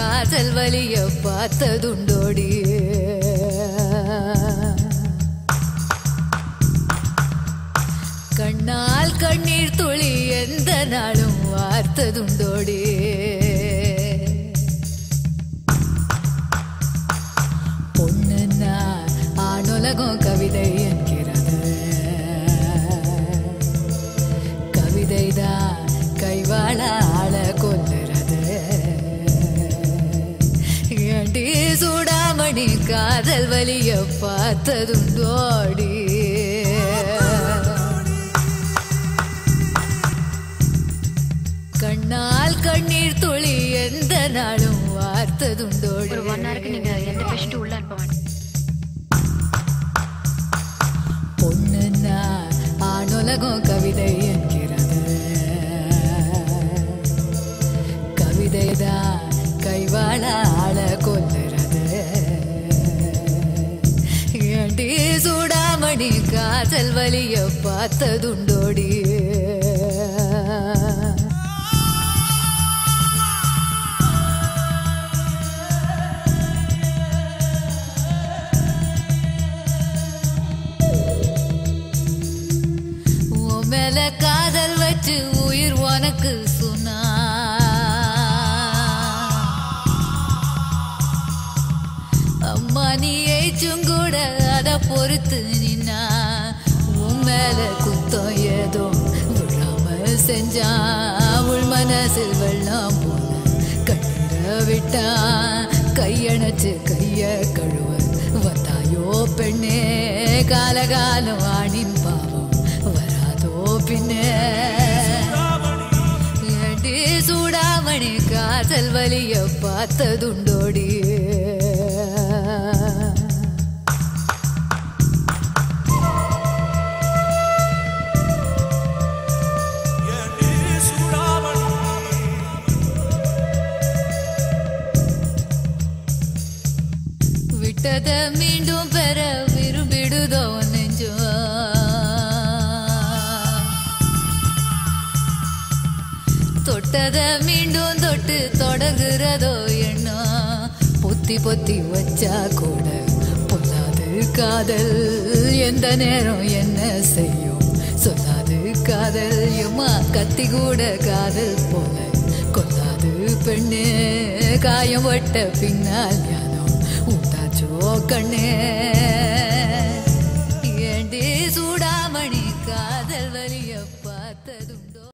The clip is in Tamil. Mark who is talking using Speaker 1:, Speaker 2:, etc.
Speaker 1: காதல் வலிய பார்த்ததுண்டோடி கண்ணால் கண்ணீர் துளி எந்த நாளும் வார்த்ததுண்டோடி பொண்ணுன்னா ஆணுலகம் கவிதை என்கிறது கவிதைதான் கைவாழ ஆள கொல்லுறது ஏண்டி சூடாமணி காதல் வலிய பார்த்ததுண்டோடி கண்ணால் கண்ணீர் துளி எந்த நாளும் வார்த்ததுண்டோடி
Speaker 2: ஒரு ஒன் ஹவருக்கு நீங்க எந்த பேஷண்ட்டும் உள்ள அனுப்ப வேண்டாம்
Speaker 1: பொண்ணுன்னா ஆணுலகம் கவிதை என்கிறது கவிதைதான் கைவாழ ஆள கொல்லுறது ஏண்டி சூடாமணி காதல் வலிய பார்த்ததுண்டோடி உன் மேல காதல் வச்சு உயிர் உனக்கு சொன்னா அம்மா நீ ஏச்சும் கூட அத பொறுத்து நின்னா உன் மேல குத்தம் ஏதோ விழாம செஞ்சான் உள் மனசில் வெள்ளம் போல கண்ணீர விட்டான் கையணைச்சு கைய கழுவ வந்தாயோ பெண்ணே காலகாலம் ஆணின் பாவம் வராதோ பின்னே ஏண்டி சூடாமணி காதல் வலிய பார்த்ததுண்டோடி விட்டத மீண்டும் பெற விரும்பிடுதோ நெஞ்சோ தொட்டத மீண்டும் தொட்டு தொடங்குறதோ எண்ணம் பொத்தி பொத்தி வச்சா கூட பொல்லாது காதல் எந்த நேரம் என்ன செய்யும் சொல்லாது காதல் எம்மா கத்தி கூட காதல் போல கொல்லாது பெண்ணு காயம் வட்ட பின்னால் ஞானம் உண்டாச்சோ கண்ணே ஏண்டி சூடாமணி காதல் வலிய பார்த்ததுண்டோ